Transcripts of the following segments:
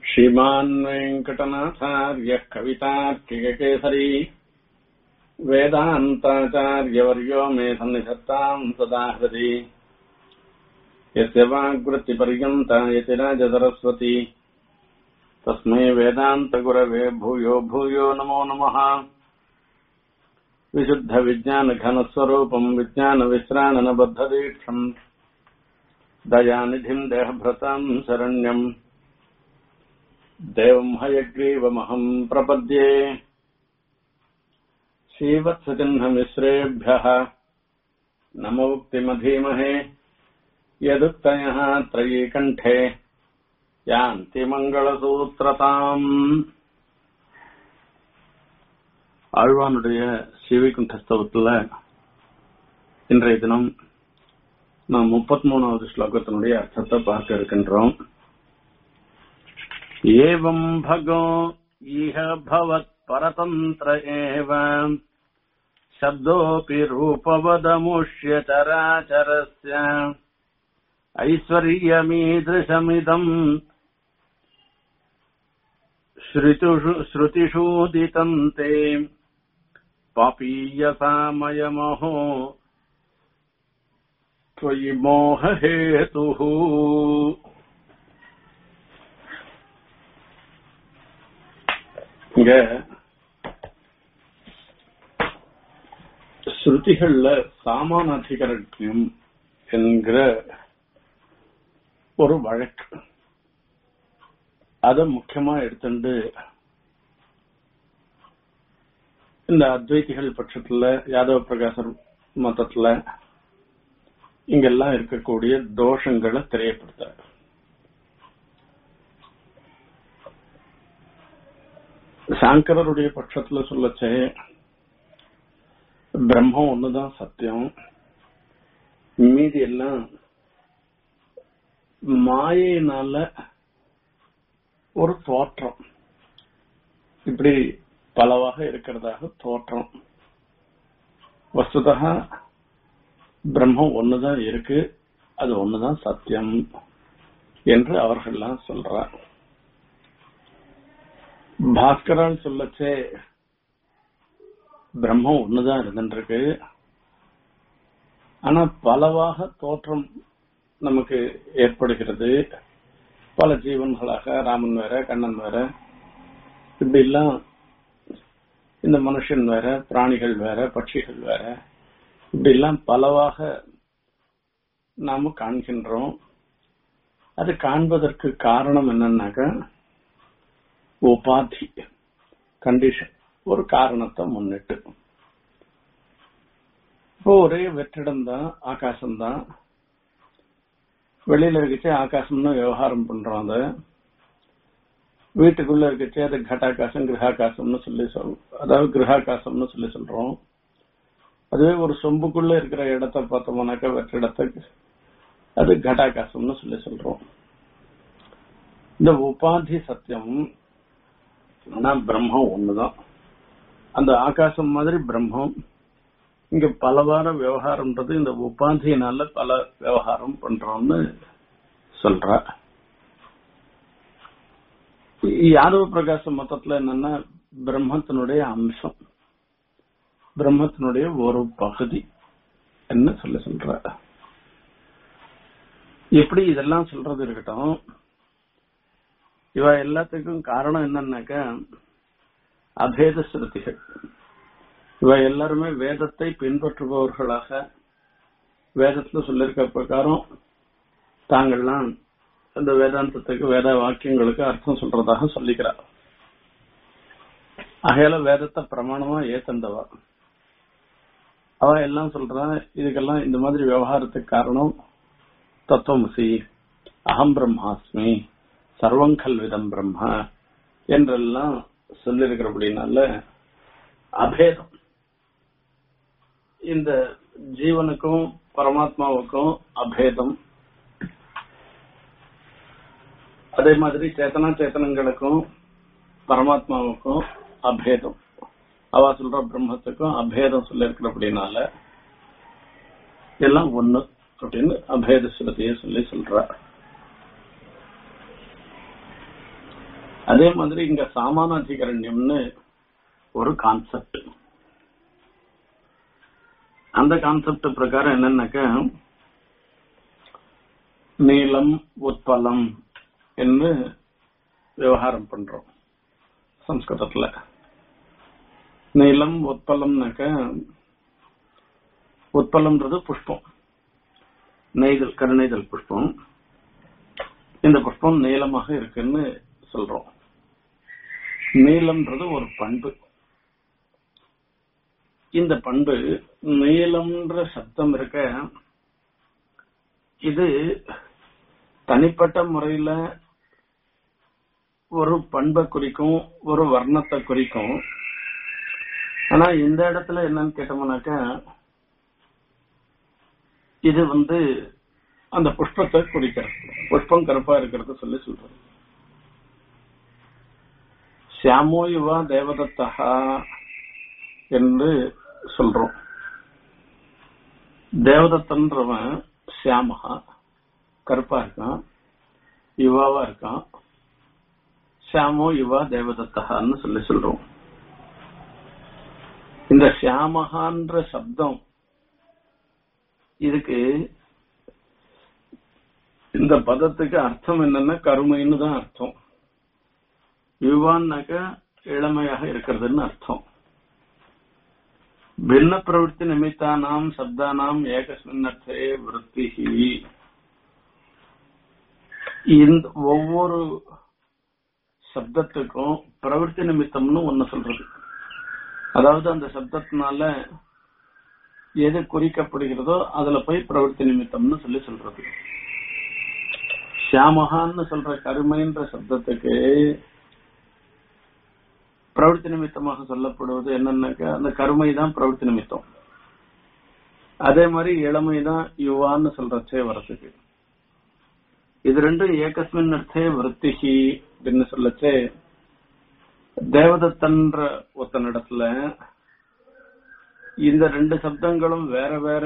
श्रीमान् वेङ्कटनाथार्यः कवितार्किककेसरी वेदान्ताचार्यवर्यो मे सन्निधत्ताम् सदा हृदि यस्य वाग्वृत्तिपर्यन्ता यतिराजसरस्वती तस्मै वेदान्तगुरवे भूयो भूयो नमो नमः विशुद्धविज्ञानघनस्वरूपम् विज्ञानविश्राणनबद्धदीक्षम् दयानिधिम् देहभृताम् शरण्यम् देवम् हयग्रीवमहम् प्रपद्ये श्रीवत्सचिह्नमिश्रेभ्यः नमोक्तिमधीमहे यदुक्तयः त्रयीकण्ठे யாந்தி மங்களசூத்திரதாம் ஆழ்வானுடைய ஸ்ரீவைகுண்டஸ்தவத்துல இன்றைய தினம் நாம் முப்பத்தி மூணாவது ஸ்லோகத்தினுடைய அர்த்தத்தை பார்க்க இருக்கின்றோம் ஏவம் பகோ ஈஹ பவத் பரதந்திர ஏவ शब्दोऽपि रूपवदमुष्य चराचरस्य ऐश्वर्यमीदृशमिदम् श्रुतिषु श्रुतिषूदितम् ते पापीयसामयमहो त्वयि मोहहेतुः இங்க ஸ்ருதிகள்ல சாமானாதிகரண்யம் என்கிற ஒரு வழக்கு அத முக்கியமா எடுத்துட்டு இந்த அத்வைதிகள் பட்சத்துல யாதவ பிரகாசர் மதத்துல இங்கெல்லாம் இருக்கக்கூடிய தோஷங்களை தெரியப்படுத்துறாரு சாங்கரருடைய பட்சத்துல சொல்லச்சே பிரம்மம் ஒண்ணுதான் சத்தியம் மீதி எல்லாம் மாயினால ஒரு தோற்றம் இப்படி பலவாக இருக்கிறதாக தோற்றம் வஸ்துதா பிரம்மம் ஒண்ணுதான் இருக்கு அது ஒண்ணுதான் சத்தியம் என்று அவர்கள்லாம் சொல்றார் பாஸ்கரால் சொல்லச்சே பிரம்மம் ஒண்ணுதான் இருந்துருக்கு ஆனா பலவாக தோற்றம் நமக்கு ஏற்படுகிறது பல ஜீவன்களாக ராமன் வேற கண்ணன் வேற இப்படி எல்லாம் இந்த மனுஷன் வேற பிராணிகள் வேற பட்சிகள் வேற இப்படி எல்லாம் பலவாக நாம காண்கின்றோம் அது காண்பதற்கு காரணம் என்னன்னாக்க உபாதி கண்டிஷன் ஒரு காரணத்தை முன்னிட்டு இப்போ ஒரே வெற்றிடம் தான் ஆகாசம் தான் வெளியில இருக்கச்சே ஆகாசம்னு விவகாரம் பண்றோம் அத வீட்டுக்குள்ள இருக்கச்சே அது கட்டாகாசம் கிரகாகாசம்னு சொல்லி சொல் அதாவது கிரகாகாசம்னு சொல்லி சொல்றோம் அதுவே ஒரு சொம்புக்குள்ள இருக்கிற இடத்த பார்த்தோம்னாக்கா வெற்றிடத்தை அது கட்டாகாசம்னு சொல்லி சொல்றோம் இந்த உபாதி சத்தியம் ஆனா பிரம்மம் ஒண்ணுதான் அந்த ஆகாசம் மாதிரி பிரம்மம் இங்க பலவார விவகாரம்ன்றது இந்த உபாதியினால பல விவகாரம் பண்றோம்னு சொல்ற யாதவ பிரகாச மொத்தத்துல என்னன்னா பிரம்மத்தினுடைய அம்சம் பிரம்மத்தினுடைய ஒரு பகுதி என்ன சொல்ல சொல்ற எப்படி இதெல்லாம் சொல்றது இருக்கட்டும் இவ எல்லாத்துக்கும் காரணம் என்னன்னாக்க அபேத ஸ்ருதிகள் இவ எல்லாருமே வேதத்தை பின்பற்றுபவர்களாக வேதத்துல சொல்லியிருக்க பிரகாரம் தாங்கள்லாம் அந்த வேதாந்தத்துக்கு வேத வாக்கியங்களுக்கு அர்த்தம் சொல்றதாக சொல்லிக்கிறார் ஆகையால வேதத்தை பிரமாணமா ஏத்தந்தவா அவ எல்லாம் சொல்றான் இதுக்கெல்லாம் இந்த மாதிரி விவகாரத்துக்கு காரணம் தத்துவமசி அகம் பிரம்மாஸ்மி சர்வங்கல்விதம் பிரம்மா என்றெல்லாம் சொல்லிருக்கிறபடினால அபேதம் இந்த ஜீவனுக்கும் பரமாத்மாவுக்கும் அபேதம் அதே மாதிரி சேத்தனா சேத்தனங்களுக்கும் பரமாத்மாவுக்கும் அபேதம் அவ சொல்ற பிரம்மத்துக்கும் அபேதம் சொல்லிருக்கிறபடினால எல்லாம் ஒண்ணு அப்படின்னு அபேத ஸ்ருதியை சொல்லி சொல்ற அதே மாதிரி இங்க சாமானாதிகரண்யம்னு ஒரு கான்செப்ட் அந்த கான்செப்ட் பிரகாரம் என்னன்னாக்க நீளம் உட்பலம் என்று விவகாரம் பண்றோம் சம்ஸ்கிருதத்துல நீளம் உட்பலம்னாக்க உட்பலம்ன்றது புஷ்பம் நெய்தல் கருநெய்தல் புஷ்பம் இந்த புஷ்பம் நீளமாக இருக்குன்னு சொல்றோம் நீளம்ன்றது ஒரு பண்பு இந்த பண்பு நீளம்ன்ற சப்தம் இருக்க இது தனிப்பட்ட முறையில ஒரு பண்பை குறிக்கும் ஒரு வர்ணத்தை குறிக்கும் ஆனா இந்த இடத்துல என்னன்னு கேட்டோம்னாக்கா இது வந்து அந்த புஷ்பத்தை குறிக்கிறது புஷ்பம் கருப்பா இருக்கிறத சொல்லி சொல்றது சியாமோ யுவா தேவதத்தகா என்று சொல்றோம் தேவதத்தன்றவன் சியாமகா கருப்பா இருக்கான் யுவாவா இருக்கான் சியாமோ யுவா தேவதத்தகான்னு சொல்லி சொல்றோம் இந்த சியாமகான்ற சப்தம் இதுக்கு இந்த பதத்துக்கு அர்த்தம் என்னன்னா கருமைன்னு தான் அர்த்தம் யுவான்னாக்க இளமையாக இருக்கிறதுன்னு அர்த்தம் भिन्न प्रवृत्ति निमित्तानाम शब्दानाम ஏகஸ்மின் அர்த்தே விருத்தி இந்த ஒவ்வொரு சப்தத்துக்கும் பிரவೃತ್ತಿ நிமித்தம்னு ஒண்ணு சொல்றது அதாவது அந்த சப்தத்தினால எது குறிக்கப்படுகிறதோ அதுல போய் பிரவೃತ್ತಿ நிமித்தம்னு சொல்லி சொல்றது ஷியாமகான்னு சொல்ற கருமைன்ற சப்தத்துக்கு பிரவೃತ್ತಿ நிமித்தமாக சொல்லப்படுவது என்னன்னாக்கா அந்த கருமை தான் பிரவೃತ್ತಿ நிமித்தம் அதே மாதிரி இளமை தான் யுவான்னு சொல்றச்சே வரதுக்கு இது ரெண்டும் ஏகஸ்மின் அர்த்தே விருத்திகி அப்படின்னு சொல்லச்சே தேவதத்தன்ற ஒத்தனிடத்துல இந்த ரெண்டு சப்தங்களும் வேற வேற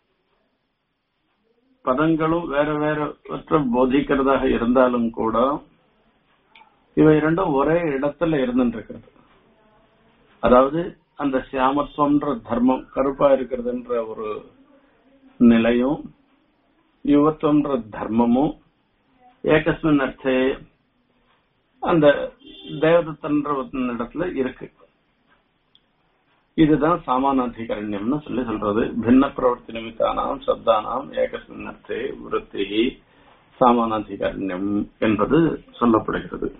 பதங்களும் வேற வேற போதிக்கிறதாக இருந்தாலும் கூட இவை இரண்டும் ஒரே இடத்துல இருந்துட்டு அதாவது அந்த சியாமத்துவம்ன்ற தர்மம் கருப்பா இருக்கிறதுன்ற ஒரு நிலையும் யுவத்துவம்ன்ற தர்மமும் ஏகஸ்மின் அர்த்தே அந்த தேவதத்தன்ற இடத்துல இருக்கு இதுதான் சாமானாதிகரண்யம்னு சொல்லி சொல்றது பின்ன பிரவர்த்தி நிமித்தானாம் சப்தானாம் ஏகஸ்மின் அர்த்தே விருத்தி சாமானாதிகரண்யம் என்பது சொல்லப்படுகிறது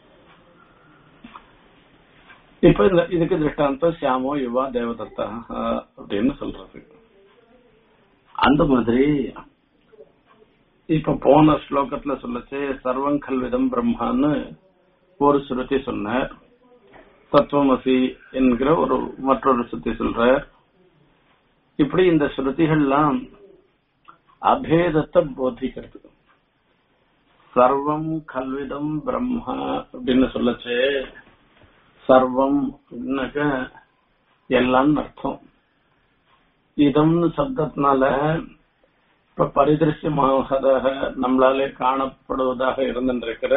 இப்ப இந்த இதுக்கு திருஷ்டாந்தம் சியாமோ யுவா தேவதத்தா அப்படின்னு சொல்றது அந்த மாதிரி இப்ப போன ஸ்லோகத்துல சொல்லச்சு சர்வம் கல்விதம் பிரம்மான்னு ஒரு ஸ்ருதி சொன்னார் தத்துவமசி என்கிற ஒரு மற்றொரு ஸ்ருதி சொல்றார் இப்படி இந்த ஸ்ருதிகள்லாம் அபேதத்தை போதிக்கிறது சர்வம் கல்விதம் பிரம்மா அப்படின்னு சொல்லச்சு சர்வம் அப்படின்னாக்க எல்லாம் அர்த்தம் இதம்னு சப்தத்தினால இப்ப பரிதிருஷ்யமாகதாக நம்மளாலே காணப்படுவதாக இருந்திருக்கிற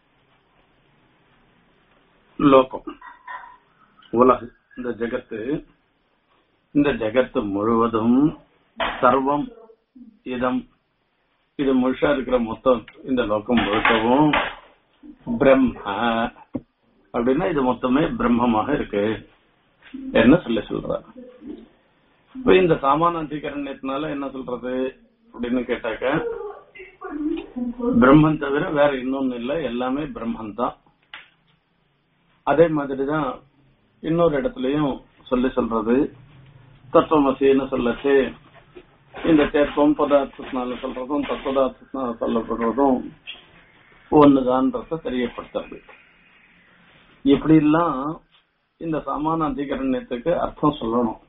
லோகம் உலகு இந்த ஜெகத்து இந்த ஜெகத்து முழுவதும் சர்வம் இதம் இது முழுசா இருக்கிற மொத்தம் இந்த லோகம் முழுக்கவும் பிரம்ம அப்படின்னா இது மொத்தமே பிரம்மமாக இருக்கு என்ன சொல்லி சொல்ற இப்ப இந்த சாமான அதிகரணத்தினால என்ன சொல்றது அப்படின்னு கேட்டாக்க பிரம்மன் தவிர வேற இன்னொன்னு இல்ல எல்லாமே பிரம்மன் தான் அதே மாதிரிதான் இன்னொரு இடத்துலயும் சொல்லி சொல்றது தத்துவமசின்னு சொல்லச்சு இந்த தேர்ப்பம் பதார்த்தத்தினால சொல்றதும் தத்துவதார்த்தத்தினால சொல்லப்படுறதும் ஒண்ணுதான்றத தெரியப்படுத்துறது இப்படி எல்லாம் இந்த சமான அதிகரணத்துக்கு அர்த்தம் சொல்லணும்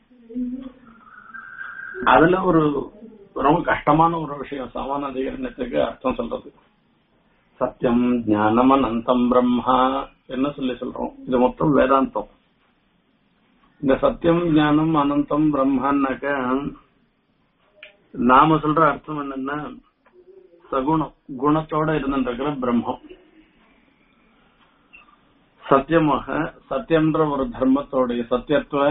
அதுல ஒரு ரொம்ப கஷ்டமான ஒரு விஷயம் சமான அதிகரணத்துக்கு அர்த்தம் சொல்றது சத்தியம் ஞானம் அனந்தம் பிரம்மா என்ன சொல்லி சொல்றோம் இது மொத்தம் வேதாந்தம் இந்த சத்தியம் ஞானம் அனந்தம் பிரம்மான்னாக்க நாம சொல்ற அர்த்தம் என்னன்னா சகுணம் குணத்தோட இருந்துருக்கிற பிரம்மம் சத்தியமாக சத்தியம்ன்ற ஒரு தர்மத்தோடைய சத்தியத்துவ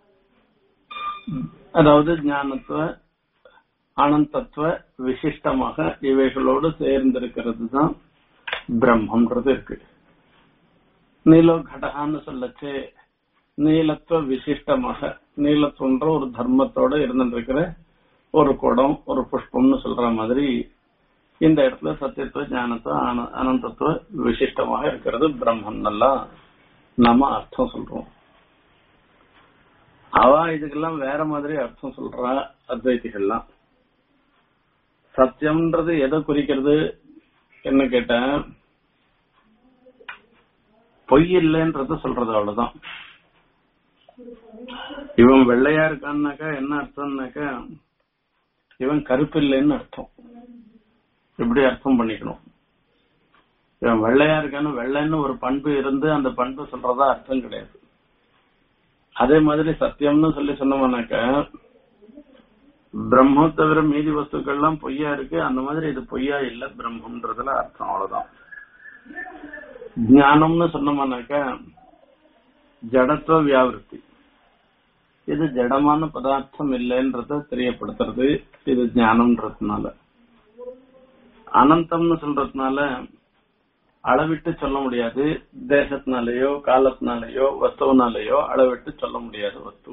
அதாவது ஞானத்துவ அனந்தத்துவ விசிஷ்டமாக இவைகளோடு சேர்ந்திருக்கிறது தான் பிரம்மன்றது இருக்கு நீலோ கடகான்னு சொல்லச்சு நீலத்துவ விசிஷ்டமாக நீலத்துவன்ற ஒரு தர்மத்தோட இருந்துருக்கிற ஒரு குடம் ஒரு புஷ்பம்னு சொல்ற மாதிரி இந்த இடத்துல சத்தியத்துவ ஞானத்துவ ஆன- அனந்தத்துவ விசிஷ்டமாக இருக்கிறது பிரம்மன் எல்லாம் நாம அர்த்தம் சொல்றோம் அவ இதுக்கெல்லாம் வேற மாதிரி அர்த்தம் சொல்றா அத்வைதிகள்லாம் சத்தியம்ன்றது எதை குறிக்கிறது என்ன கேட்டேன் பொய் இல்லைன்றது சொல்றது அவ்வளவுதான் இவன் வெள்ளையா இருக்கான்னாக்கா என்ன அர்த்தம்னாக்கா இவன் கருப்பு இல்லைன்னு அர்த்தம் இப்படி அர்த்தம் பண்ணிக்கணும் இவன் வெள்ளையா இருக்கான்னு வெள்ளைன்னு ஒரு பண்பு இருந்து அந்த பண்பு சொல்றதா அர்த்தம் கிடையாது அதே மாதிரி சத்தியம்னு சொல்லி சொன்னோம்னாக்க பிரம்மம் தவிர மீதி வஸ்துக்கள்லாம் பொய்யா இருக்கு அந்த மாதிரி இது பொய்யா இல்ல பிரம்மன்றதுல அர்த்தம் அவ்வளவுதான் ஞானம்னு சொன்னோம்னாக்க ஜடத்துவ வியாவிருத்தி இது ஜடமான பதார்த்தம் இல்லைன்றத தெரியப்படுத்துறது இது ஞானம்ன்றதுனால அனந்தம்னு சொல்றதுனால அளவிட்டு சொல்ல முடியாது தேசத்தினாலேயோ காலத்தினாலேயோ வஸ்துவனாலேயோ அளவிட்டு சொல்ல முடியாத வஸ்து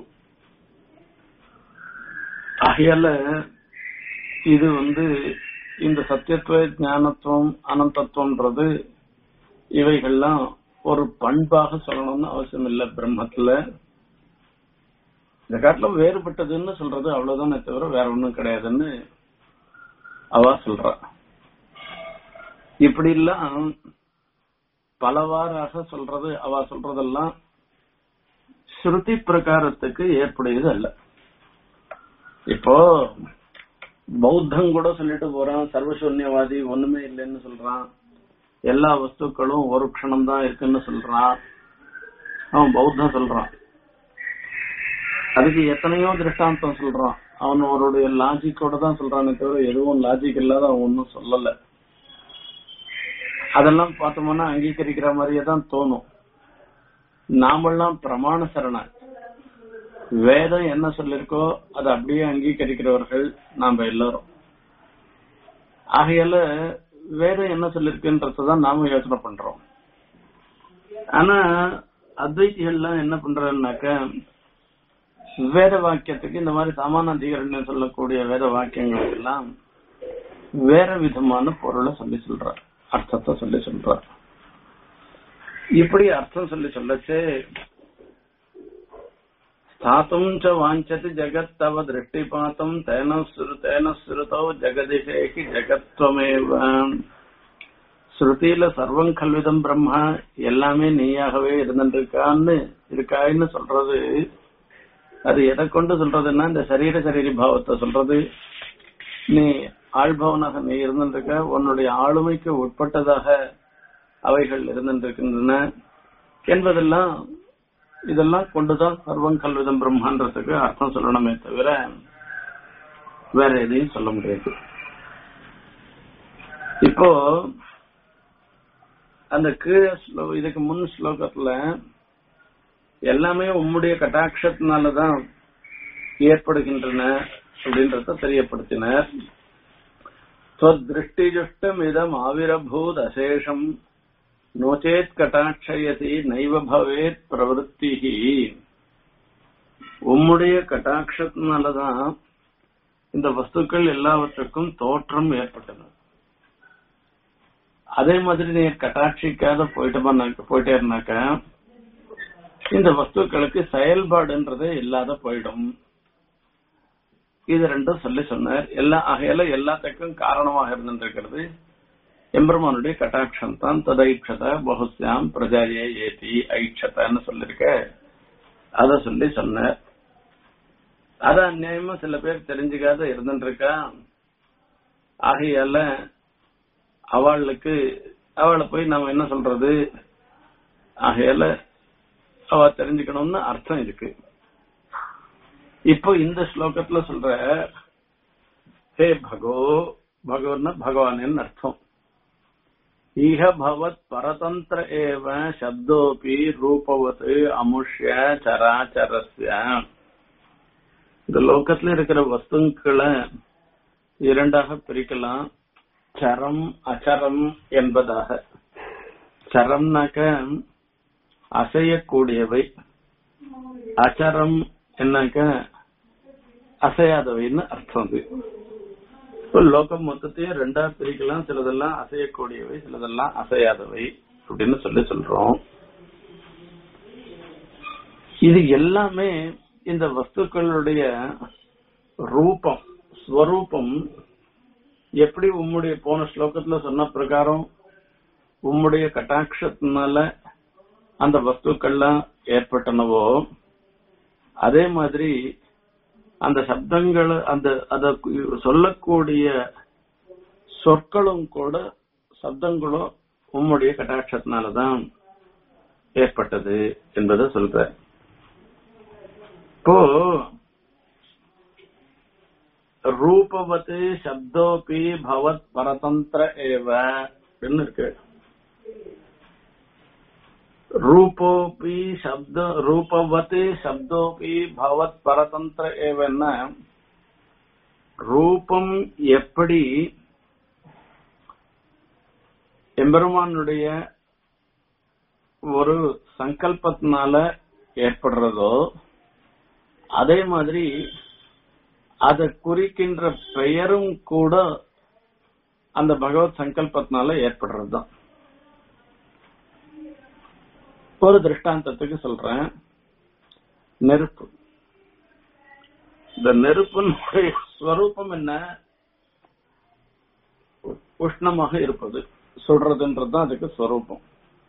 ஆகையால இது வந்து இந்த சத்தியத்துவ ஞானத்துவம் அனந்தத்துவம்ன்றது இவைகள்லாம் ஒரு பண்பாக சொல்லணும்னு அவசியம் இல்லை பிரம்மத்துல இந்த காட்டிலும் வேறுபட்டதுன்னு சொல்றது அவ்வளவுதானே தவிர வேற ஒண்ணும் கிடையாதுன்னு அவ சொல்றா இப்படி எல்லாம் பலவாறாக சொல்றது அவ சொல்றதெல்லாம் ஸ்ருதி பிரகாரத்துக்கு ஏற்புடையது அல்ல இப்போ பௌத்தம் கூட சொல்லிட்டு போறான் சர்வசூன்யவாதி ஒண்ணுமே இல்லைன்னு சொல்றான் எல்லா வஸ்துக்களும் ஒரு க்ஷணம் தான் இருக்குன்னு சொல்றான் அவன் பௌத்தம் சொல்றான் அதுக்கு எத்தனையோ திருஷ்டாந்தம் சொல்றான் அவன் அவருடைய லாஜிக்கோட தான் சொல்றானே தவிர எதுவும் லாஜிக் இல்லாத அவன் ஒன்னும் சொல்லல அதெல்லாம் பார்த்தோம்னா அங்கீகரிக்கிற மாதிரியே தான் தோணும் நாமெல்லாம் பிரமாண சரண வேதம் என்ன சொல்லிருக்கோ அதை அப்படியே அங்கீகரிக்கிறவர்கள் நாம எல்லாரும் ஆகையால வேதம் என்ன சொல்லிருக்குன்றதான் நாம யோசனை பண்றோம் ஆனா அத்வைத்திகள்லாம் என்ன பண்றாருனாக்க வேத வாக்கியத்துக்கு இந்த மாதிரி சாமான அதிகரண்யம் சொல்லக்கூடிய வேத வாக்கியங்களுக்கு எல்லாம் வேற விதமான பொருளை சொல்லி சொல்றார் அர்த்தத்தை சொல்லி சொல்றார் இப்படி அர்த்தம் சொல்லி சொல்லச்சே ஸ்தாத்தும் ச வாஞ்சதி ஜகத் தவ திருஷ்டிபாத்தம் தேன சுரு தேன சுருதோ ஜெகதிஷேகி ஜெகத்வமேவ ஸ்ருதியில சர்வம் கல்விதம் பிரம்மா எல்லாமே நீயாகவே இருந்துருக்கான்னு இருக்காயின்னு சொல்றது அது எதை கொண்டு சொல்றதுன்னா இந்த சரீர சரீரி பாவத்தை சொல்றது நீ ஆள்பவனாக நீ இருந்திருக்க உன்னுடைய ஆளுமைக்கு உட்பட்டதாக அவைகள் இருந்திருக்கின்றன என்பதெல்லாம் இதெல்லாம் கொண்டுதான் சர்வம் கல்விதம் பிரம்மான்றதுக்கு அர்த்தம் சொல்லணுமே தவிர வேற எதையும் சொல்ல முடியாது இப்போ அந்த கீழே ஸ்லோ இதுக்கு முன் ஸ்லோகத்துல எல்லாமே உம்முடைய கட்டாட்சத்தினாலதான் ஏற்படுகின்றன அப்படின்றத தெரியப்படுத்தினர் திருஷ்டிஜுஷ்டம் இதம் ஆவிரபூத் அசேஷம் நோச்சேத் கட்டாட்சயதி நைவ பவேத் பிரவருத்தி உம்முடைய கட்டாட்சத்தினாலதான் இந்த வஸ்துக்கள் எல்லாவற்றுக்கும் தோற்றம் ஏற்பட்டது அதே மாதிரி நீ கட்டாட்சிக்காத போயிட்டு போயிட்டே இருந்தாக்க இந்த வஸ்துக்களுக்கு செயல்பாடுன்றதே இல்லாத போயிடும் இது ரெண்டும் சொல்லி சொன்னார் எல்லா ஆகையால எல்லாத்துக்கும் காரணமாக இருந்திருக்கிறது எம்பெருமானுடைய கட்டாட்சம் தான் ததைட்சத பகுஸ்யாம் பிரஜாயே ஏதி ஐட்சதன்னு சொல்லிருக்க அத சொல்லி சொன்னார் அத அந்நியமா சில பேர் தெரிஞ்சுக்காத இருந்துருக்கா ஆகையால அவளுக்கு அவளை போய் நாம என்ன சொல்றது ஆகையால அவ தெரிஞ்சுக்கணும்னு அர்த்தம் இருக்கு இப்போ இந்த ஸ்லோகத்துல சொல்ற ஹே பகோ பகவன்னா பகவான் அர்த்தம் ஈக பவத் பரதந்திர ஏவ சப்தோபி ரூபவத் அமுஷ்ய சராச்சரஸ்ய இந்த லோகத்துல இருக்கிற வஸ்துக்களை இரண்டாக பிரிக்கலாம் சரம் அச்சரம் என்பதாக சரம்னாக்க அசையக்கூடியவை அச்சரம் என்னக்க அசையாதவைன்னு அர்த்தம் அது இப்போ லோகம் மொத்தத்தையும் ரெண்டா பிரிக்கலாம் சிலதெல்லாம் அசையக்கூடியவை சிலதெல்லாம் அசையாதவை அப்படின்னு சொல்லி சொல்றோம் இது எல்லாமே இந்த வஸ்துக்களுடைய ரூபம் ஸ்வரூபம் எப்படி உம்முடைய போன ஸ்லோகத்துல சொன்ன பிரகாரம் உம்முடைய கட்டாட்சத்தினால அந்த வஸ்துக்கள்லாம் ஏற்பட்டனவோ அதே மாதிரி அந்த சப்தங்கள் அந்த அத சொல்லக்கூடிய சொற்களும் கூட சப்தங்களும் உம்முடைய கட்டாட்சத்தினாலதான் ஏற்பட்டது என்பதை சொல்ற இப்போ ரூபவத்து சப்தோபி பவத் பரதந்திர ஏவ அப்படின்னு இருக்கு ரூபோபி சப்த ரூபவத் சப்தோபி பவத் பரதந்திர ஏவன்னா ரூபம் எப்படி எம்பெருமானுடைய ஒரு சங்கல்பத்தினால ஏற்படுறதோ அதே மாதிரி அதை குறிக்கின்ற பெயரும் கூட அந்த பகவத் சங்கல்பத்தினால ஏற்படுறதுதான் ஒரு திருஷ்டாந்தத்துக்கு சொல்றேன் நெருப்பு இந்த நெருப்பினுடைய ஸ்வரூபம் என்ன உஷ்ணமாக இருப்பது சொல்றதுன்றதுதான் அதுக்கு ஸ்வரூபம்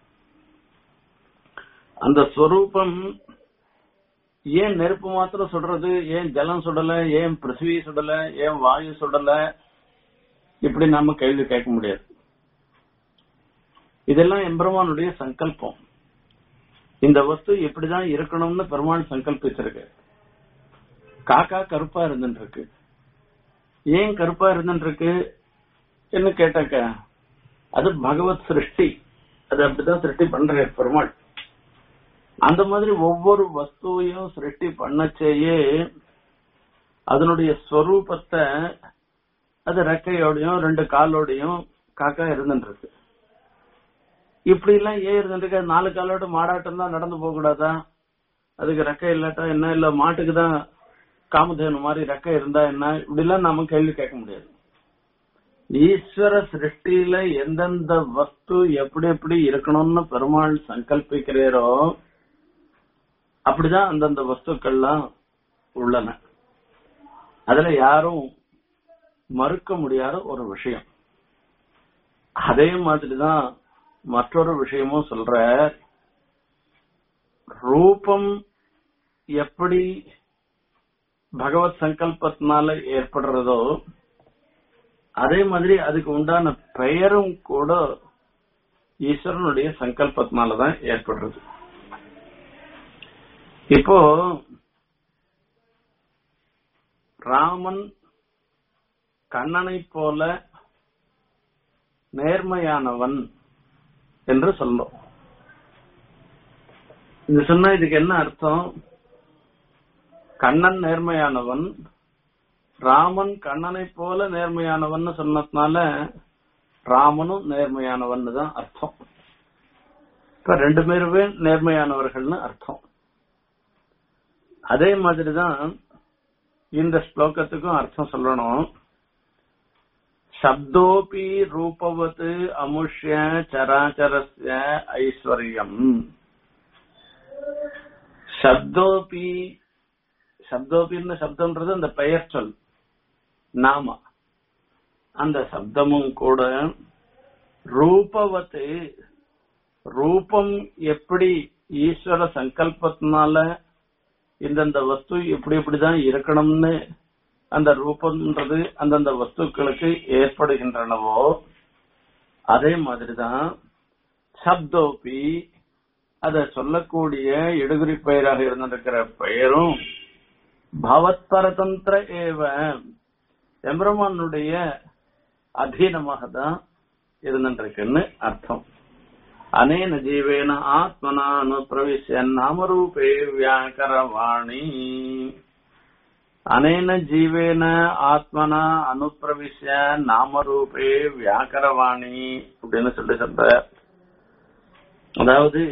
அந்த ஸ்வரூபம் ஏன் நெருப்பு மாத்திரம் சுடுறது ஏன் ஜலம் சுடல ஏன் பிருத்திவி சுடல ஏன் வாயு சுடல இப்படி நாம கேள்வி கேட்க முடியாது இதெல்லாம் எம்பெருமானுடைய சங்கல்பம் இந்த வஸ்து இப்படிதான் இருக்கணும்னு பெருமாள் சங்கல்பிச்சிருக்கு காக்கா கருப்பா இருந்துட்டு இருக்கு ஏன் கருப்பா இருந்துட்டு இருக்கு என்ன கேட்டாக்க அது பகவத் சிருஷ்டி அது அப்படிதான் சிருஷ்டி பண்ற பெருமாள் அந்த மாதிரி ஒவ்வொரு வஸ்துவையும் சிருஷ்டி பண்ணச்சேயே அதனுடைய ஸ்வரூபத்தை அது ரெக்கையோடையும் ரெண்டு காலோடையும் காக்கா இருந்துட்டு இருக்கு இப்படி எல்லாம் ஏன் இருந்துட்டு நாலு காலோட மாடாட்டம் தான் நடந்து போக கூடாதா அதுக்கு ரெக்கை இல்லாட்டா என்ன இல்ல மாட்டுக்கு தான் காமதேனு மாதிரி ரெக்கை இருந்தா என்ன இப்படி எல்லாம் நாம கேள்வி கேட்க முடியாது ஈஸ்வர சிருஷ்டியில எந்தெந்த வஸ்து எப்படி எப்படி இருக்கணும்னு பெருமாள் சங்கல்பிக்கிறீரோ அப்படிதான் அந்தந்த வஸ்துக்கள்லாம் உள்ளன அதுல யாரும் மறுக்க முடியாத ஒரு விஷயம் அதே மாதிரிதான் மற்றொரு விஷயமும் சொல்ற ரூபம் எப்படி பகவத் சங்கல்பத்தினால ஏற்படுறதோ அதே மாதிரி அதுக்கு உண்டான பெயரும் கூட ஈஸ்வரனுடைய சங்கல்பத்தினாலதான் ஏற்படுறது இப்போ ராமன் கண்ணனை போல நேர்மையானவன் என்று சொல்லும் இது சொன்னா இதுக்கு என்ன அர்த்தம் கண்ணன் நேர்மையானவன் ராமன் கண்ணனை போல நேர்மையானவன் சொன்னதுனால ராமனும் நேர்மையானவன் தான் அர்த்தம் இப்ப ரெண்டு பேருமே நேர்மையானவர்கள்னு அர்த்தம் அதே மாதிரிதான் இந்த ஸ்லோகத்துக்கும் அர்த்தம் சொல்லணும் சப்தோபி ரூபவத் அமுஷ்ய சராச்சரஸ்ய ஐஸ்வர்யம் சப்தோபி சப்தோபின்னு சப்தம்ன்றது அந்த பெயர் சொல் நாம அந்த சப்தமும் கூட ரூபவத்து ரூபம் எப்படி ஈஸ்வர சங்கல்பத்தினால இந்தந்த வஸ்து இப்படி இப்படிதான் இருக்கணும்னு அந்த ரூபம்ன்றது அந்தந்த வஸ்துக்களுக்கு ஏற்படுகின்றனவோ அதே மாதிரிதான் சப்தோபி அத சொல்லக்கூடிய இடுகுறி பெயராக இருந்திருக்கிற பெயரும் பவத் பரதந்திர ஏவ எம்பெருமானுடைய அதீனமாக தான் இருந்துருக்குன்னு அர்த்தம் அனேன ஜீவேன ஆத்மனா அனுப்பிரவிஷ்ய நாமரூபே வியாக்கரவாணி அனேன ஜீவேன ஆத்மனா அனுப்பிரவிஷ்ய நாமரூபே வியாக்கரவாணி அப்படின்னு சொல்லி சொல்ற அதாவது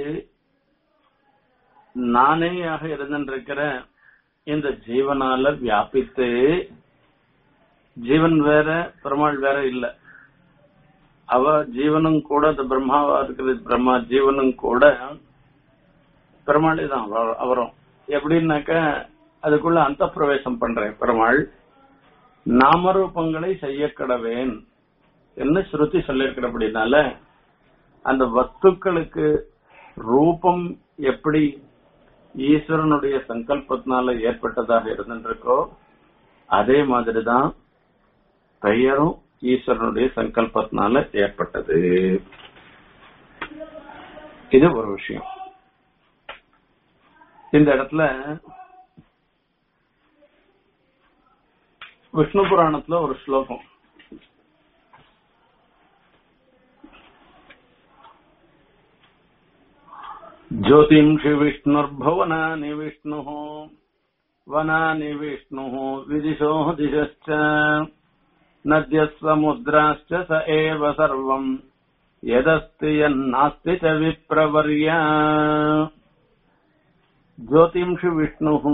நானேயாக இருந்திருக்கிற இந்த ஜீவனால வியாபித்து ஜீவன் வேற பெருமாள் வேற இல்ல அவ ஜீவனும் கூட இந்த பிரம்மாவா இருக்கிற பிரம்மா ஜீவனும் கூட பெருமாளே தான் அவ- அவரும் எப்படின்னாக்க அதுக்குள்ள அந்த பிரவேசம் பண்றேன் பெருமாள் நாமரூபங்களை செய்ய கடவேன் என்ன ஸ்ருதி சொல்லியிருக்கிறபடினால அந்த வஸ்துக்களுக்கு ரூபம் எப்படி ஈஸ்வரனுடைய சங்கல்பத்தினால ஏற்பட்டதாக இருந்திருக்கோ அதே மாதிரிதான் பெயரும் ஈஸ்வரனுடைய சங்கல்பத்தினால ஏற்பட்டது இது ஒரு விஷயம் இந்த இடத்துல விஷ்ணு புராணத்துல ஒரு ஸ்லோகம் ज्योतिंषि विष्णुर्भुवनानि विष्णुः वनानि विष्णुः विदिशो दिशश्च नद्यः समुद्राश्च स एव सर्वम् यदस्ति यन्नास्ति च विप्रवर्य ஜோதிம்ஷு விஷ்ணுஹு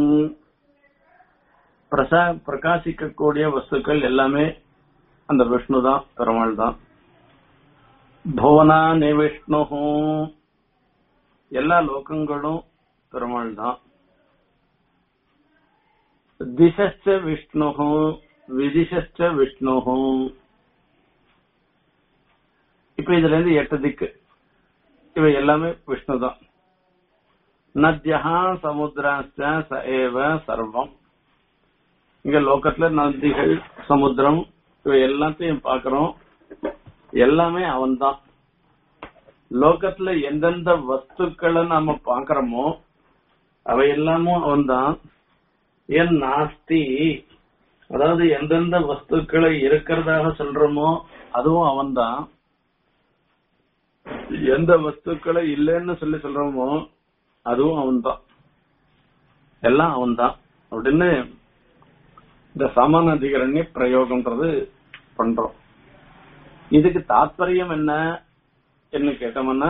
பிரசா பிரகாசிக்கக்கூடிய வஸ்துக்கள் எல்லாமே அந்த விஷ்ணு தான் பெருமாள் தான் புவனானி விஷ்ணுஹு எல்லா லோகங்களும் பெருமாள் தான் திசச்ச விஷ்ணு விதிசச்ச விஷ்ணு இப்ப இதுல இருந்து எட்டு திக்கு இவை எல்லாமே விஷ்ணு தான் நத்யா சமுத்திராச்ச ச ஏவ சர்வம் இங்க லோகத்துல நதிகள் சமுத்திரம் இவை எல்லாத்தையும் பாக்குறோம் எல்லாமே அவன்தான் லோகத்துல எந்தெந்த வஸ்துக்களை நாம பாக்குறோமோ அவை எல்லாமும் அவன்தான் ஏன் நாஸ்தி அதாவது எந்தெந்த வஸ்துக்களை இருக்கிறதாக சொல்றோமோ அதுவும் அவன்தான் எந்த வஸ்துக்களை இல்லைன்னு சொல்லி சொல்றோமோ அதுவும் அவன்தான் எல்லாம் அவன்தான் அப்படின்னு இந்த சமான அதிகரண்ய பிரயோகம்ன்றது பண்றோம் இதுக்கு தாத்பரியம் என்ன என்ன கேட்டோம்னா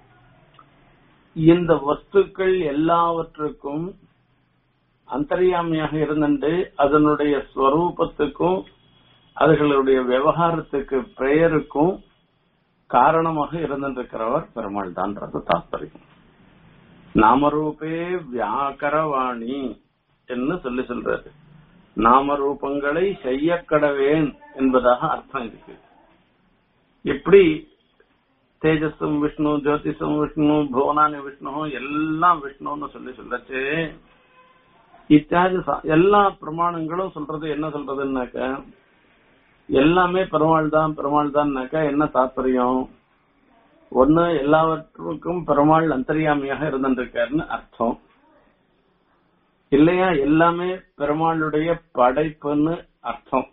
இந்த வஸ்துக்கள் எல்லாவற்றுக்கும் அந்தரியாமியாக இருந்துட்டு அதனுடைய ஸ்வரூபத்துக்கும் அதுகளுடைய விவகாரத்துக்கு பெயருக்கும் காரணமாக இருந்திருக்கிறவர் பெருமாள் தான்றது தாத்பரியம் நாமரூபே வியாக்கரவாணி என்று சொல்லி சொல்றாரு நாமரூபங்களை செய்ய கடவேன் என்பதாக அர்த்தம் இருக்கு எப்படி தேஜஸும் விஷ்ணு ஜோதிஷம் விஷ்ணு புவனானி விஷ்ணு எல்லாம் விஷ்ணுன்னு சொல்லி சொல்லச்சு இத்தியாதி ச- எல்லா பிரமாணங்களும் சொல்றது என்ன சொல்றதுன்னாக்க எல்லாமே பெருமாள் தான் பெருமாள் தான்னாக்கா என்ன தாத்பரியம் ஒண்ணு எல்லாவற்றுக்கும் பெருமாள் அந்தரியாமியாக இருந்திருக்காருன்னு அர்த்தம் இல்லையா எல்லாமே பெருமாளுடைய படைப்புன்னு அர்த்தம்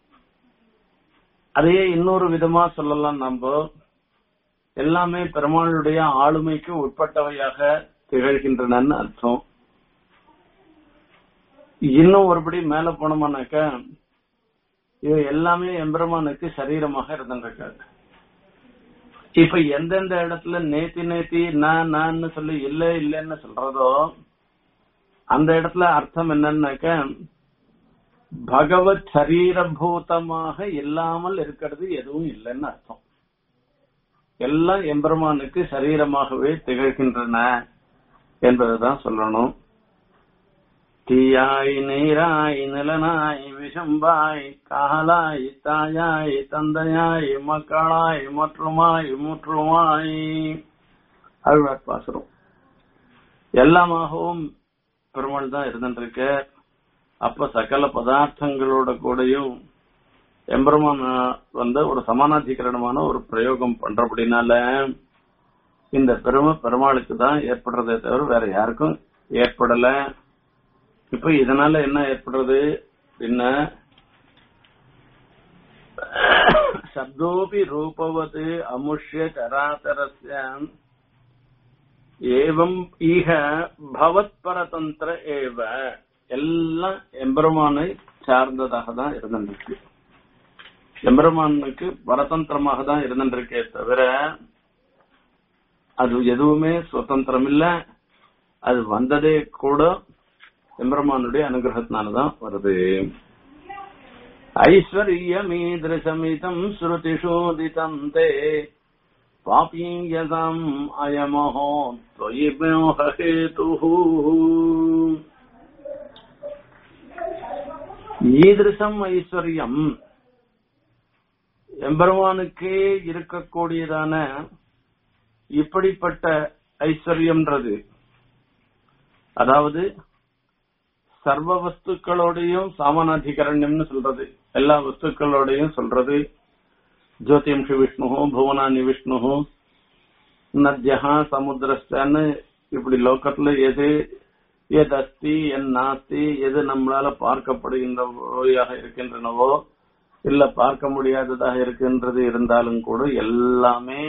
அதையே இன்னொரு விதமா சொல்லலாம் நம்ம எல்லாமே பெருமாளுடைய ஆளுமைக்கு உட்பட்டவையாக திகழ்கின்றனன்னு அர்த்தம் இன்னும் ஒருபடி மேல போனோம்னாக்க இது எல்லாமே எம்பெருமானுக்கு சரீரமாக இருந்திருக்காரு இப்ப எந்தெந்த இடத்துல நேத்தி நேத்தி நான் நான் சொல்லி இல்ல இல்லன்னு சொல்றதோ அந்த இடத்துல அர்த்தம் என்னன்னாக்க பகவத் சரீரபூதமாக இல்லாமல் இருக்கிறது எதுவும் இல்லைன்னு அர்த்தம் எல்லாம் எம்பெருமானுக்கு சரீரமாகவே திகழ்கின்றன என்பதுதான் சொல்லணும் தீயாய் நீராய் நிலனாய் விஷம்பாய் காலாய் தாயாய் தந்தையாய் மக்களாய் மற்றுமாய் முற்றுமாய் அழுவார் பாசுரம் எல்லாமாகவும் பெருமாள் தான் இருந்துருக்க அப்ப சகல பதார்த்தங்களோட கூடயும் எம்பெருமான் வந்து ஒரு சமானாதிகரணமான ஒரு பிரயோகம் பண்றபடினால இந்த பெருமை பெருமாளுக்கு தான் ஏற்படுறதே தவிர வேற யாருக்கும் ஏற்படல இப்ப இதனால என்ன ஏற்படுறது என்ன சப்தோபி ரூபவது அமுஷ்ய சராச்சரஸ்ய ஏவம் ஈக பவத் பரதந்திர ஏவ எல்லாம் எம்பெருமானை சார்ந்ததாக தான் இருந்திருக்கு எம்பெருமானுக்கு பரதந்திரமாக தான் இருந்திருக்கே தவிர அது எதுவுமே சுதந்திரம் இல்ல அது வந்ததே கூட எம்பெருமானுடைய அனுகிரகத்தினாலதான் வருது ஐஸ்வர்யமீதமிதம் ஸ்ருதிஷோதிதம் தே பாபீயதாம் அயமஹோ त्वयि मोहहेतुः ஈதிருஷம் ஐஸ்வர்யம் எம்பெருமானுக்கே இருக்கக்கூடியதான இப்படிப்பட்ட ஐஸ்வர்யம்ன்றது அதாவது சர்வ வஸ்துக்களோடையும் சாமானாதிகரண்யம்னு சொல்றது எல்லா வஸ்துக்களோடையும் சொல்றது ஜோதியம்ஷி விஷ்ணு புவனானி விஷ்ணு நத்யா சமுத்திரஸ்டான்னு இப்படி லோக்கத்துல எது எது அஸ்தி என் நாஸ்தி எது நம்மளால பார்க்கப்படுகின்றவையாக இருக்கின்றனவோ இல்ல பார்க்க முடியாததாக இருக்கின்றது இருந்தாலும் கூட எல்லாமே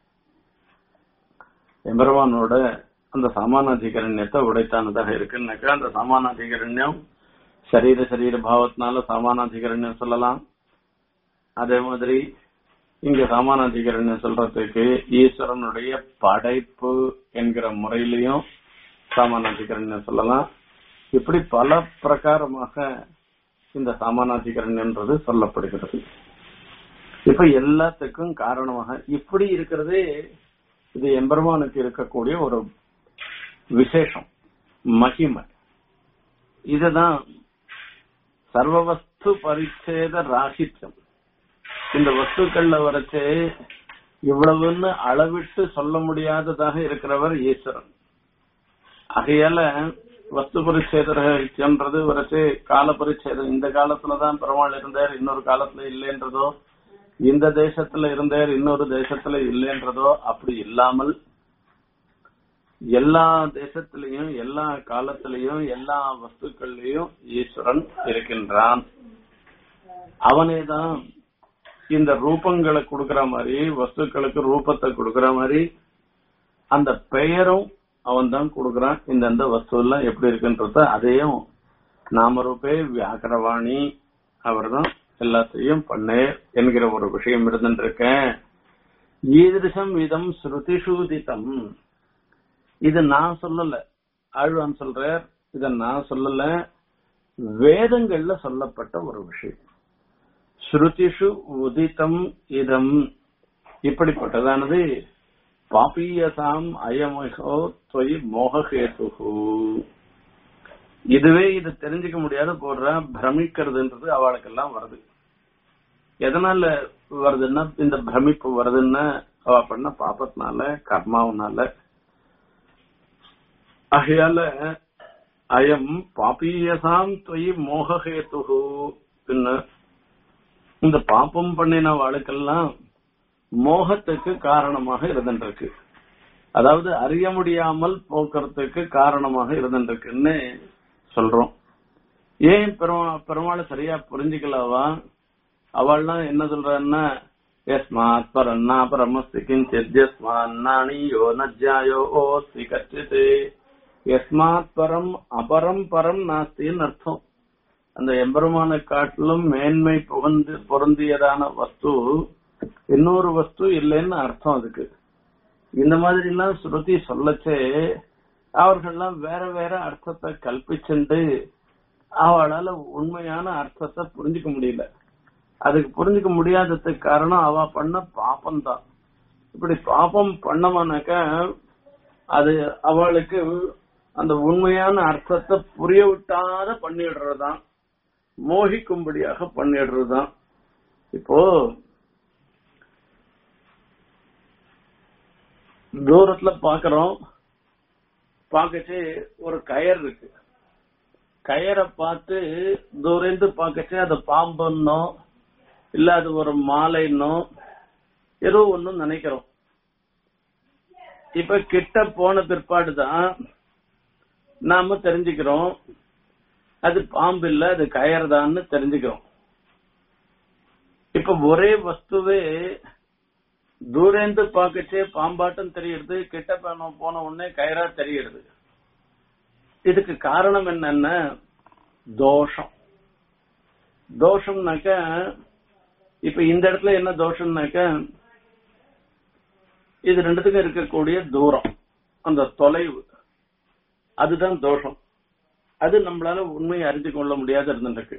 எம்பெருமானோட அந்த சமானாதிகரண்யத்தை உடைத்தானதாக இருக்குன்னாக்கா அந்த சமானாதிகரண்யம் சரீர சரீர பாவத்தினால சமானாதிகரண்யம் சொல்லலாம் அதே மாதிரி இங்க சமானாதிகரண்யம் சொல்றதுக்கு ஈஸ்வரனுடைய படைப்பு என்கிற முறையிலையும் சாமானாதிகரண்யம் சொல்லலாம் இப்படி பல பிரகாரமாக இந்த சாமானாதிகரண்யன்றது சொல்லப்படுகிறது இப்ப எல்லாத்துக்கும் காரணமாக இப்படி இருக்கிறதே இது எம்பெருமானுக்கு இருக்கக்கூடிய ஒரு விசேஷம் மகிமை இதுதான் சர்வவஸ்து பரிச்சேத ராகித்யம் இந்த வஸ்துக்கள்ல வரைச்சு இவ்வளவுன்னு அளவிட்டு சொல்ல முடியாததாக இருக்கிறவர் ஈஸ்வரன் ஆகையால வஸ்து பரிச்சேதன்றது வரைச்சு கால பரிச்சேதம் இந்த காலத்துலதான் பெருமாள் இருந்தார் இன்னொரு காலத்துல இல்லைன்றதோ இந்த தேசத்துல இருந்தார் இன்னொரு தேசத்துல இல்லைன்றதோ அப்படி இல்லாமல் எல்லா தேசத்திலையும் எல்லா காலத்திலையும் எல்லா வஸ்துக்கள்லயும் ஈஸ்வரன் இருக்கின்றான் அவனேதான் இந்த ரூபங்களை கொடுக்கற மாதிரி வஸ்துக்களுக்கு ரூபத்தை கொடுக்கற மாதிரி அந்த பெயரும் அவன் தான் கொடுக்கறான் இந்தந்த வஸ்து எல்லாம் எப்படி இருக்குன்றத அதையும் நாமரூபே வியாக்கரவாணி அவர் தான் எல்லாத்தையும் பண்ணேர் என்கிற ஒரு விஷயம் இருந்துருக்கேன் ஈதிருஷம் இதம் ஸ்ருதிஷூதிதம் இது நான் சொல்லல ஆழ்வான் சொல்றார் இத நான் சொல்லல வேதங்கள்ல சொல்லப்பட்ட ஒரு விஷயம் ஸ்ருதிஷு உதிதம் இதம் இப்படிப்பட்டதானது பாப்பியசாம் அயமகோ தொய் மோகஹேதுகு இதுவே இது தெரிஞ்சுக்க முடியாத போடுற பிரமிக்கிறதுன்றது அவளுக்கெல்லாம் வருது எதனால வருதுன்னா இந்த பிரமிப்பு வருதுன்னா அவ பண்ண பாப்பத்தினால கர்மாவனால ஆகையால அயம் பாப்பியசாம் தொய் மோகஹேதுகு பின்ன இந்த பாப்பம் பண்ணின வாழ்க்கெல்லாம் மோகத்துக்கு காரணமாக இருந்துருக்கு அதாவது அறிய முடியாமல் போக்குறதுக்கு காரணமாக இருந்துருக்குன்னு சொல்றோம் ஏன் பெருமா பெருமாளை சரியா புரிஞ்சுக்கலவா அவள்லாம் என்ன சொல்றான்னா எஸ்மாத் பரன்னா பரமஸ்தி கிஞ்சித் யஸ்மான்னாணி யோ நஜ்ஜாயோ ஓஸ்தி கச்சித் எஸ்மாத் பரம் அபரம் பரம் நாஸ்தின்னு அர்த்தம் அந்த எம்பெருமான காட்டிலும் மேன்மை புகந்து பொருந்தியதான வஸ்து இன்னொரு வஸ்து இல்லைன்னு அர்த்தம் அதுக்கு இந்த மாதிரி எல்லாம் ஸ்ருதி சொல்லச்சே அவர்கள்லாம் வேற வேற அர்த்தத்தை கல்பிச்சுண்டு அவளால உண்மையான அர்த்தத்தை புரிஞ்சுக்க முடியல அதுக்கு புரிஞ்சுக்க முடியாததுக்கு காரணம் அவ பண்ண பாப்பம் தான் இப்படி பாப்பம் பண்ணவனாக்க அது அவளுக்கு அந்த உண்மையான அர்த்தத்தை புரிய விட்டாத பண்ணிடுறதுதான் மோகிக்கும்படியாக பண்ணிடுறதுதான் இப்போ தூரத்துல பாக்குறோம் பாக்கச்சு ஒரு கயர் இருக்கு கயரை பார்த்து தூரந்து பாக்கச்சு அது பாம்புன்னோ இல்ல அது ஒரு மாலைன்னோ ஏதோ ஒன்னு நினைக்கிறோம் இப்ப கிட்ட போன பிற்பாடுதான் நாம தெரிஞ்சுக்கிறோம் அது பாம்பு இல்ல அது கயர்தான்னு தெரிஞ்சுக்கிறோம் இப்ப ஒரே வஸ்துவே தூரேந்து பார்க்கச்சே பாம்பாட்டம் தெரியுது கிட்ட போன போன உடனே கயிறா தெரியுது இதுக்கு காரணம் என்னன்னா தோஷம் தோஷம்னாக்க இப்ப இந்த இடத்துல என்ன தோஷம்னாக்க இது ரெண்டுத்துக்கும் இருக்கக்கூடிய தூரம் அந்த தொலைவு அதுதான் தோஷம் அது நம்மளால உண்மையை அறிந்து கொள்ள முடியாத இருந்துருக்கு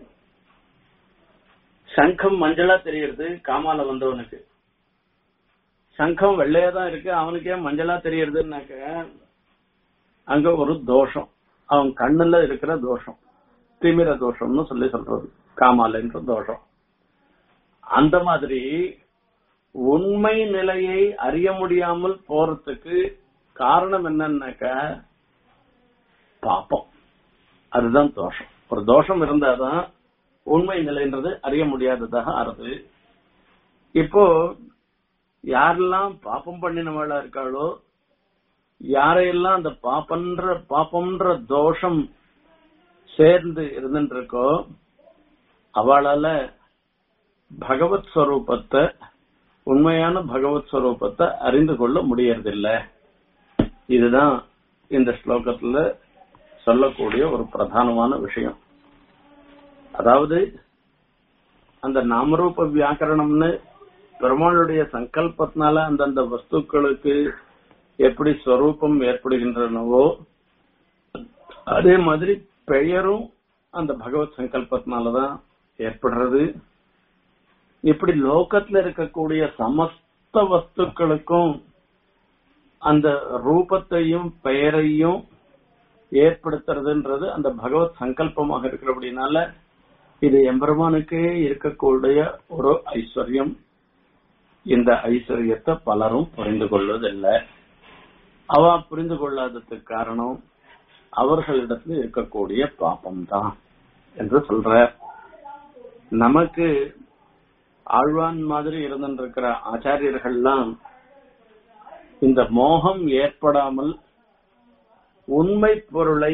சங்கம் மஞ்சளா தெரியறது காமால வந்தவனுக்கு சங்கம் வெள்ளையா தான் இருக்கு அவனுக்கே மஞ்சளா தெரியறதுன்னாக்க அங்க ஒரு தோஷம் அவன் கண்ணுல இருக்கிற தோஷம் திமிர தோஷம்னு சொல்லி சொல்றது காமாலன்ற தோஷம் அந்த மாதிரி உண்மை நிலையை அறிய முடியாமல் போறதுக்கு காரணம் என்னன்னாக்க பாப்பம் அதுதான் தோஷம் ஒரு தோஷம் இருந்தாதான் உண்மை நிலைன்றது அறிய முடியாததாக ஆறுது இப்போ யாரெல்லாம் பாப்பம் பண்ணினவளா இருக்காளோ யாரையெல்லாம் அந்த பாப்பன்ற பாப்பம்ன்ற தோஷம் சேர்ந்து இருந்துட்டு இருக்கோ அவளால பகவத் ஸ்வரூபத்தை உண்மையான பகவத் ஸ்வரூபத்தை அறிந்து கொள்ள முடியறதில்ல இதுதான் இந்த ஸ்லோகத்துல சொல்லக்கூடிய ஒரு பிரதானமான விஷயம் அதாவது அந்த நாமரூப வியாக்கரணம்னு பெருமாளுடைய சங்கல்பத்தினால அந்தந்த வஸ்துக்களுக்கு எப்படி ஸ்வரூபம் ஏற்படுகின்றனவோ அதே மாதிரி பெயரும் அந்த பகவத் சங்கல்பத்தினாலதான் ஏற்படுறது இப்படி லோகத்துல இருக்கக்கூடிய சமஸ்த வஸ்துக்களுக்கும் அந்த ரூபத்தையும் பெயரையும் ஏற்படுத்துறதுன்றது அந்த பகவத் சங்கல்பமாக இருக்கிறபடினால இது எம்பெருமானுக்கே இருக்கக்கூடிய ஒரு ஐஸ்வர்யம் இந்த ஐஸ்வர்யத்தை பலரும் புரிந்து கொள்வதில்லை அவ புரிந்து கொள்ளாததுக்கு காரணம் அவர்களிடத்துல இருக்கக்கூடிய பாப்பம் தான் என்று சொல்ற நமக்கு ஆழ்வான் மாதிரி இருந்திருக்கிற ஆச்சாரியர்கள்லாம் இந்த மோகம் ஏற்படாமல் உண்மை பொருளை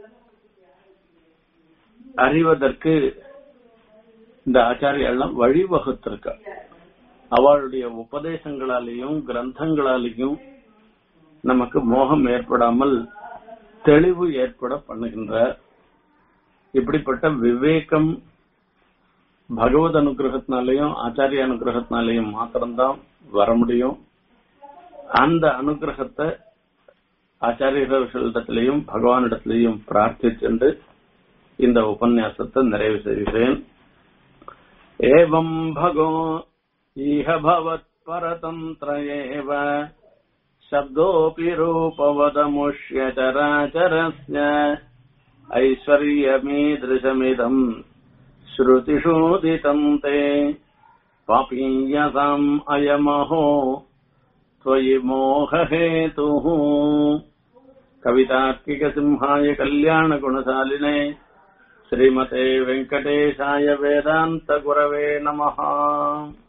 அறிவதற்கு இந்த ஆச்சாரியெல்லாம் வழிவகுத்திருக்க அவளுடைய உபதேசங்களாலேயும் கிரந்தங்களாலேயும் நமக்கு மோகம் ஏற்படாமல் தெளிவு ஏற்பட பண்ணுகின்ற இப்படிப்பட்ட விவேகம் பகவத் அனுகிரகத்தினாலையும் ஆச்சாரிய அனுகிரகத்தினாலையும் மாத்திரம்தான் வர முடியும் அந்த அனுகிரகத்தை ஆச்சாரியர்களிடத்திலையும் பகவானிடத்திலையும் பிரார்த்திச்சென்று இந்த உபன்யாசத்தை நிறைவு செய்கிறேன் ஏவம் பகோ ஈஹ பவத் பரதந்திர ஏவ शब्दोऽपि रूपवदमुष्य चराचरस्य ऐश्वर्यमीदृशमिदम् श्रुतिषूदितम् ते पापीयसाम् अयमहो त्वयि मोहहेतुः कवितार्किकसिंहाय कल्याणगुणशालिने श्रीमते वेङ्कटेशाय वेदान्तगुरवे नमः